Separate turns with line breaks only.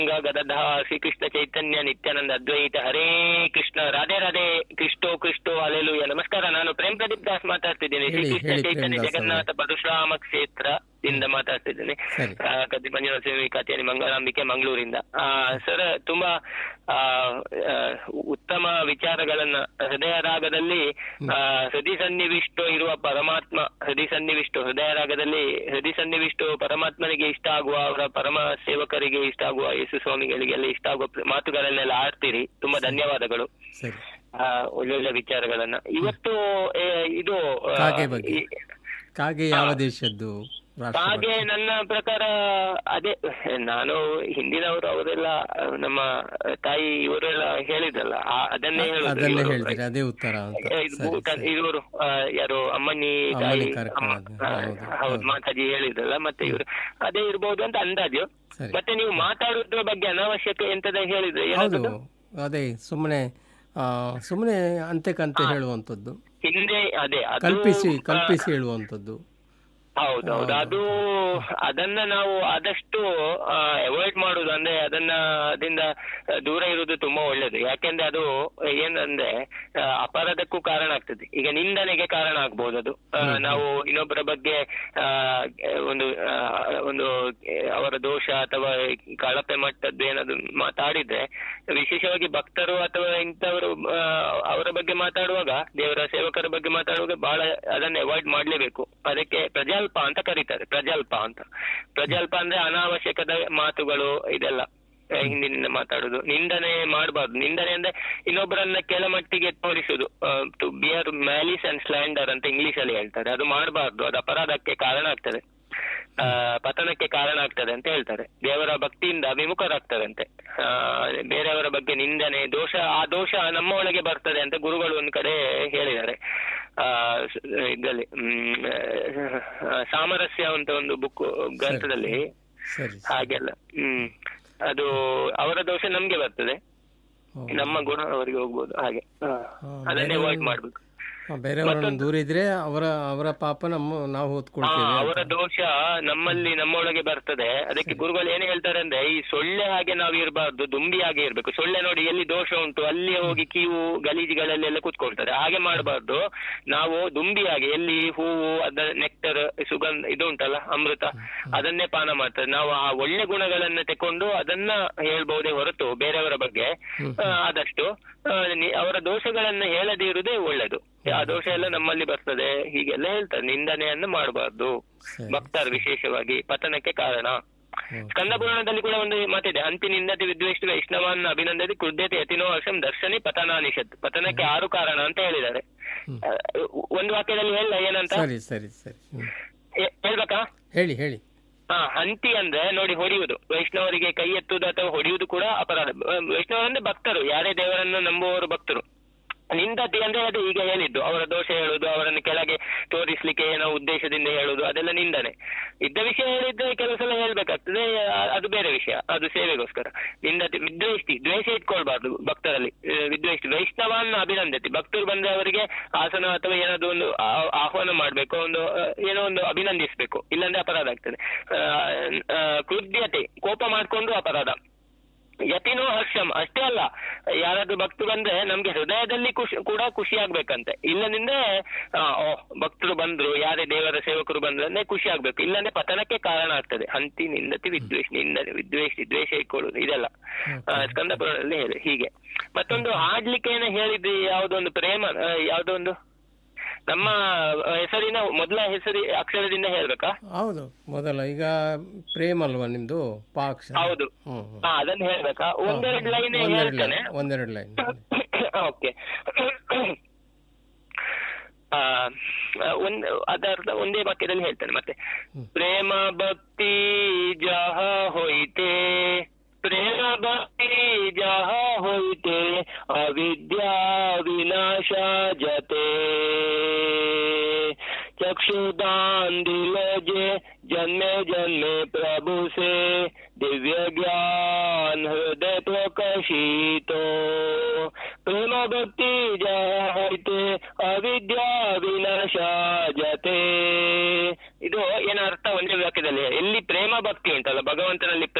ಗದಧ Srikrishna Chaitanya Nityananda Advaita Hare Krishna Radhe Radhe Krishto Krishto hallelujah ನಮಸ್ಕಾರ ನಾನು ಪ್ರೇಮ್ ಪ್ರದೀಪ್ ದಾಸ್ ಮಾತಾಡ್ತಿದ್ದೀನಿ
ಹೇಳಿ,
ಶ್ರೀಕೃಷ್ಣ
ಹೇಳಿ,
ಚೈತನ್ಯ
ಪ್ರೇಮ್ ದಾಸ್
ಜಗನ್ನಾಥ ಪರಶುರಾಮ ಕ್ಷೇತ್ರದಿಂದ ಮಾತಾಡ್ತಿದ್ದೀನಿ
ಸರಿ
ಆ, ಕದ್ದಿ ಮಂಜುನಾಥ ಸ್ವಾಮಿ ಕಚೇರಿ ಮಂಗಳಾಂಬಿಕೆ ಮಂಗಳೂರಿಂದ ಆ, ಸರ್ ತುಂಬಾ ಆ, ಆ, ಉತ್ತಮ ವಿಚಾರಗಳನ್ನ ಹೃದಯ ರಾಗದಲ್ಲಿ ಆ, ಹೃದಯ ಸನ್ನಿವಿಷ್ಟು ಇರುವ ಪರಮಾತ್ಮ ಹೃದಯ ಸನ್ನಿವಿಷ್ಟು ಹೃದಯ ರಾಗದಲ್ಲಿ ಹೃದಯ ಸನ್ನಿವಿಷ್ಟು ಪರಮಾತ್ಮನಿಗೆ ಇಷ್ಟ ಆಗುವ ಅವರ ಪರಮ ಸೇವಕರಿಗೆ ಇಷ್ಟ ಆಗುವ ಯೇಸು ಸ್ವಾಮಿಗಳಿಗೆಲ್ಲ ಇಷ್ಟ ಆಗುವ ಪ್ರ- ಮಾತುಗಳನ್ನೆಲ್ಲ ಆಡ್ತೀರಿ ತುಂಬಾ ಧನ್ಯವಾದಗಳು
ಸರಿ
ಆ, ಒಳ್ಳೊಳ್ಳೆ ವಿಚಾರಗಳನ್ನ ಇವತ್ತು ಏ, ಇದು ಆ,
ಕಾಗೆ ಬಗ್ಗೆ.
ಈ-
ಕಾಗೆ ಯಾವ ದೇಶದ್ದು ರಾಷ್ಟ್ರ
ಹಾಗೆ ನನ್ನ ಪ್ರಕಾರ ಅದೇ ನಾನು ಹಿಂದಿನವರು ಅವರೆಲ್ಲ ನಮ್ಮ ತಾಯಿ ಇವರೆಲ್ಲ ಹೇಳಿದ್ರಲ್ಲ ಆ- ಅದನ್ನೇ ಹೇಳುದು
ಅದನ್ನೇ
ಇವರು.
ಹೇಳ್ತೀರಿ ಅದೇ ಉತ್ತರ ಅಂತ
ಏ, ಇದು
ಸರಿ
ಭೂತ-
ಸರಿ
ಇವರು ಆ, ಯಾರು ಅಮ್ಮನಿ
ಅಮ್ಮನಿ
ತಾಯಿ
ಕಾರ್ಯಕ್ರಮ
ಅಮ್ಮ-
ಅದು.
ಆ,
ಹೌದು,
ಹೌದು
ಹೌದು.
ಮಾತಾಜಿ ಹೇಳಿದ್ರಲ್ಲ ಮತ್ತೆ ಇವರು ಅದೇ ಇರ್ಬೋದು ಅಂತ ಅಂದಾಜು
ಸರಿ
ಮತ್ತೆ ನೀವು ಮಾತಾಡೋದ್ರ ಬಗ್ಗೆ ಅನಾವಶ್ಯಕ ಎಂತದ ಹೇಳಿದ್ರೆ
ಹೌದು
ಏನಾದ್ರು
ಅದೇ ಸುಮ್ಮನೆ ಸುಮ್ಮನೆ ಅಂತೆಕಂತೆ ಹೇಳುವಂಥದ್ದು
ಹಿಂದೆ ಅದೇ ಅದು
ಕಲ್ಪಿಸಿ
ಆ,
ಕಲ್ಪಿಸಿ ಹೇಳುವಂಥದ್ದು
ಹೌದೌದು ಅದು ಅದನ್ನ ನಾವು ಆದಷ್ಟು ಅವಾಯ್ಡ್ ಮಾಡುದು ಅಂದ್ರೆ ಅದನ್ನ ಅದರಿಂದ ಆ, ದೂರ ಇರುವುದು ತುಂಬಾ ಒಳ್ಳೇದು ಯಾಕೆಂದ್ರೆ ಅದು ಏನಂದ್ರೆ ಆ, ಅಪರಾಧಕ್ಕೂ ಕಾರಣ ಆಗ್ತದೆ ಈಗ ನಿಂದನೆಗೆ ಕಾರಣ ಆಗ್ಬಹುದು ಅದು ಆ, ನಾವು ಇನ್ನೊಬ್ಬರ ಬಗ್ಗೆ ಆ, ಒಂದು ಆ, ಒಂದು ಅವರ ದೋಷ ಅಥವಾ ಕಳಪೆ ಮಟ್ಟದ್ದು ಏನಾದ್ರು ಮಾತಾಡಿದ್ರೆ ವಿಶೇಷವಾಗಿ ಭಕ್ತರು ಅಥವಾ ಇಂಥವರು ಆ, ಅವರ ಬಗ್ಗೆ ಮಾತಾಡುವಾಗ ದೇವರ ಸೇವಕರ ಬಗ್ಗೆ ಮಾತಾಡುವಾಗ ಬಹಳ ಅದನ್ನ ಅವಾಯ್ಡ್ ಮಾಡ್ಲೇಬೇಕು ಅದಕ್ಕೆ ಪ್ರಜಲ್ಪ ಅಂತ ಕರೀತಾರೆ ಪ್ರಜಲ್ಪ ಅಂತ ಪ್ರಜಲ್ಪ ಅಂದ್ರೆ ಅನಾವಶ್ಯಕದ ಮಾತುಗಳು ಇದೆಲ್ಲ ಆ, ಹಿಂದಿನಿಂದ ಮಾತಾಡುದು ನಿಂದನೆ ಮಾಡಬಾರ್ದು ನಿಂದನೆ ಅಂದ್ರೆ ಇನ್ನೊಬ್ಬರನ್ನ ಕೆಳಮಟ್ಟಿಗೆ ತೋರಿಸುದು to bear malice and slander ಅಂತ ಇಂಗ್ಲಿಷ್ ಅಲ್ಲಿ ಹೇಳ್ತಾರೆ ಅದು ಮಾಡಬಾರ್ದು ಅದು ಅಪರಾಧಕ್ಕೆ ಕಾರಣ ಆಗ್ತದೆ ಆ, ಪತನಕ್ಕೆ ಕಾರಣ ಆಗ್ತದೆ ಅಂತ ಹೇಳ್ತಾರೆ ದೇವರ ಭಕ್ತಿಯಿಂದ ವಿಮುಖರಾಗ್ತದಂತೆ ಆ, ಬೇರೆಯವರ ಬಗ್ಗೆ ನಿಂದನೆ ದೋಷ ಆ ದೋಷ ನಮ್ಮ ಒಳಗೆ ಬರ್ತದೆ ಅಂತ ಗುರುಗಳು ಒಂದ್ ಕಡೆ ಹೇಳಿದ್ದಾರೆ ಆ ಸ- ಇದರಲ್ಲಿ ಹ್ಮ್ ಆ, ಸಾಮರಸ್ಯ ಅಂತ ಒಂದು ಬುಕ್ ಗ್ರಂಥದಲ್ಲಿ
ಸರಿ
ಹಾಗೆಲ್ಲ ಹ್ಮ್ ಅದು ಅವರ ದೋಷ ನಮ್ಗೆ ಬರ್ತದೆ
ಹೌದು.
ನಮ್ಮ ಗುಣ ಅವರಿಗೆ ಹೋಗ್ಬೋದು ಹಾಗೆ ಆ,
ಹಾ,
ಅದನ್ನೇ ಅವಾಯ್ಡ್ ಮಾಡ್ಬೇಕು
ಹಾ, ಬೇರೆಯವರನ್ನು ದೂರ ಇದ್ರೆ ಅವರ ಅವರ ಪಾಪ ನಮ್ಮ ನಾವು
ಆ,
ಹೊತ್ಕೊಳ್ತೇವೆ
ಅವರ ದೋಷ ನಮ್ಮಲ್ಲಿ ನಮ್ಮೊಳಗೆ ಬರ್ತದೆ ಅದಕ್ಕೆ ಗುರುಗಳು ಏನ್ ಹೇಳ್ತಾರೆ ಅಂದ್ರೆ ಈ ಸೊಳ್ಳೆ ಹಾಗೆ ನಾವು ಇರಬಾರ್ದು ದುಂಬಿ ಹಾಗೆ ಇರ್ಬೇಕು ಸೊಳ್ಳೆ ನೋಡಿ ಎಲ್ಲಿ ದೋಷ ಉಂಟು ಅಲ್ಲಿ ಹೋಗಿ ಕೀವು ಗಲೀಜುಗಳಲ್ಲೆಲ್ಲ ಕೂತ್ಕೊಳ್ತಾರೆ ಹಾಗೆ ಮಾಡಬಾರ್ದು ನಾವು ದುಂಬಿ ಹಾಗೆ ಎಲ್ಲಿ ಹೂವು ಅದ ನೆಕ್ಟರ್ ಸುಗಂಧ ಇದು ಉಂಟಲ್ಲ ಅಮೃತ ಅದನ್ನೇ ಪಾನ ಮಾಡ್ತಾರೆ ನಾವು ಆ ಒಳ್ಳೆ ಗುಣಗಳನ್ನ ತೆಕೊಂಡು ಅದನ್ನ ಹೇಳ್ಬಹುದೇ ಹೊರತು ಬೇರೆಯವರ ಬಗ್ಗೆ ಆ, ಆದಷ್ಟು ಆ, ನಿ- ಅವರ ದೋಷಗಳನ್ನ ಹೇಳದೇ ಇರುವುದೇ ಒಳ್ಳೇದು ಆ ದೋಷ ಎಲ್ಲ ನಮ್ಮಲ್ಲಿ ಬರ್ತದೆ ಹೀಗೆಲ್ಲ ಹೇಳ್ತಾರೆ ನಿಂದನೆಯನ್ನ ಮಾಡಬಾರ್ದು
ಸರಿ
ಭಕ್ತರು ವಿಶೇಷವಾಗಿ ಪತನಕ್ಕೆ ಕಾರಣ
ಹೌದು.
ಸ್ಕಂದ ಪುರಾಣದಲ್ಲಿ ಕೂಡ ಒಂದು ಮಾತಿದೆ ಅಂತಿ ನಿಂದತಿ ವಿದ್ವೇಷ್ಟ ವೈಷ್ಣವನ್ನ ಅಭಿನಂದತಿ ಕೃದ್ಯತೆ ಯತಿನೋ ಹರ್ಷಂ ದರ್ಶನಿ ಪತನಾನಿಷತ್ ಪತನಕ್ಕೆ ಆರು ಕಾರಣ ಅಂತ ಹೇಳಿದ್ದಾರೆ ಆ, ಒಂದು ವಾಕ್ಯದಲ್ಲಿ ಹೇಳ ಏನಂತ
ಸರಿ ಸರಿ ಸರಿ ಹ್ಮ್.
ಹೇ- ಹೇಳ್ಬೇಕಾ
ಹೇಳಿ ಹೇಳಿ
ಹಾ ಹಂತಿ ಅಂದ್ರೆ ನೋಡಿ ಹೊಡೆಯುವುದು ವೈಷ್ಣವರಿಗೆ ಕೈ ಎತ್ತುವುದು ಅಥವಾ ಹೊಡೆಯುವುದು ಕೂಡ ಅಪರಾಧ ಅಹ್ ವೈಷ್ಣವರು ಅಂದ್ರೆ ಭಕ್ತರು ಯಾರೇ ದೇವರನ್ನು ನಂಬುವವರು ಭಕ್ತರು ನಿಂದತಿ ಅಂದ್ರೆ ಅದು ಈಗ ಹೇಳಿದ್ದು ಅವರ ದೋಷ ಹೇಳುದು ಅವರನ್ನು ಕೆಳಗೆ ತೋರಿಸ್ಲಿಕ್ಕೆ ಏನೋ ಉದ್ದೇಶದಿಂದ ಹೇಳುದು ಅದೆಲ್ಲ ನಿಂದನೆ ಇದ್ದ ವಿಷಯ ಹೇಳಿದ್ರೆ ಕೆಲವು ಸಲ ಹೇಳ್ಬೇಕಾಗ್ತದೆ ಆ- ಅದು ಬೇರೆ ವಿಷಯ ಅದು ಸೇವೆಗೋಸ್ಕರ ನಿಂದತಿ ವಿದ್ವೇಷ್ಟಿ ದ್ವೇಷ ಇಟ್ಕೊಳ್ಬಾರ್ದು ಭಕ್ತರಲ್ಲಿ ಅಹ್ ವಿದ್ವೇಷ್ಟಿ ವೈಷ್ಣವನ್ನ ಅಭಿನಂದತಿ ಭಕ್ತರು ಬಂದ್ರೆ ಅವರಿಗೆ ಆಸನ ಅಥವಾ ಏನಾದ್ರು ಒಂದು ಆ- ಆಹ್ವಾನ ಮಾಡ್ಬೇಕು ಒಂದು ಅಹ್, ಏನೋ ಒಂದು ಅಭಿನಂದಿಸ್ಬೇಕು ಇಲ್ಲಾಂದ್ರೆ ಅಪರಾಧ ಆಗ್ತದೆ ಅಹ್, ಅಹ್, ಕೃದ್ಯತೆ ಕೋಪ ಮಾಡ್ಕೊಂಡು ಅಪರಾಧ ಯತಿನೋ ಹರ್ಷಂ ಅಷ್ಟೇ ಅಲ್ಲ ಯಾರಾದ್ರೂ ಭಕ್ತರು ಬಂದ್ರೆ ನಮ್ಗೆ ಹೃದಯದಲ್ಲಿ ಖುಷಿ ಕೂಡ ಖುಷಿ ಆಗ್ಬೇಕಂತೆ ಇಲ್ಲದಿದ್ರೆ ಆ, ಓ ಭಕ್ತರು ಬಂದ್ರು ಯಾರೇ ದೇವರ ಸೇವಕರು ಬಂದ್ರು ಅಂದ್ರೆ ಖುಷಿ ಆಗ್ಬೇಕು ಇಲ್ಲಾಂದ್ರೆ ಪತನಕ್ಕೆ ಕಾರಣ ಆಗ್ತದೆ ಹಂತಿ ನಿಂದತಿ ವಿದ್ವೇಷ ನಿಂದನೆ ವಿದ್ವೇಷ ದ್ವೇಷ ಇಟ್ಕೊಳ್ಳುದು ಇದೆಲ್ಲ ಆ, ಸ್ಕಂದ ಪುರಾಣದಲ್ಲಿ ಹೇಳಿ ಹೀಗೆ ಮತ್ತೊಂದು ಹಾಡ್ಲಿಕ್ಕೆ ಏನೋ ಹೇಳಿದ್ರಿ ಯಾವ್ದೊಂದು ಪ್ರೇಮ ಆ, ಯಾವ್ದೋ ಒಂದು ನಮ್ಮ ಆ, ಹೆಸರಿನ ಮೊದಲ ಹೆಸರಿ ಅಕ್ಷರದಿಂದ ಹೇಳ್ಬೇಕಾ
ಹೌದು ಮೊದಲ ಈಗ ಪ್ರೇಮ್ ಅಲ್ವಾ ನಿಮ್ದು ಪಾಕ್ಷ
ಹೌದು
ಹ್ಮ್ ಹ್ಮ್.
ಹಾ ಅದನ್ನ ಹೇಳ್ಬೇಕಾ ಒಂದೆರಡು ಲೈನ್
ಒಂದೆರಡು
ಹೇಳ್ತೇನೆ
ಲೈನ್ ಒಂದೆರಡು ಲೈನ್
ಓಕೆ ಒಂದು ಅದರ್ಥ ಒಂದೇ ವಾಕ್ಯದಲ್ಲಿ ಹೇಳ್ತೇನೆ ಮತ್ತೆ ಪ್ರೇಮ ಭಕ್ತಿ ಜಹ ಹೋಯ್ತೆ ಪ್ರೇಮ ಭಕ್ತಿ ಜಹ ಹೋಯ್ತೆ ಅವಿದ್ಯಾ ವಿನಾಶ ಜತೆ चक्षुदान दिलो जे जन्मे जन्मे प्रभु से दिव्य ज्ञान हृदय प्रकाशितो प्रेम भक्ति जायते ಅವಿದ್ಯಾ ವಿನಾಶ ಜತೆ ಇದು ಏನ ಅರ್ಥ ಒಂದೇ ವಾಕ್ಯದಲ್ಲಿ ಎಲ್ಲಿ ಪ್ರೇಮ ಭಕ್ತಿ ಉಂಟಲ್ಲ ಭಗವಂತನಲ್ಲಿ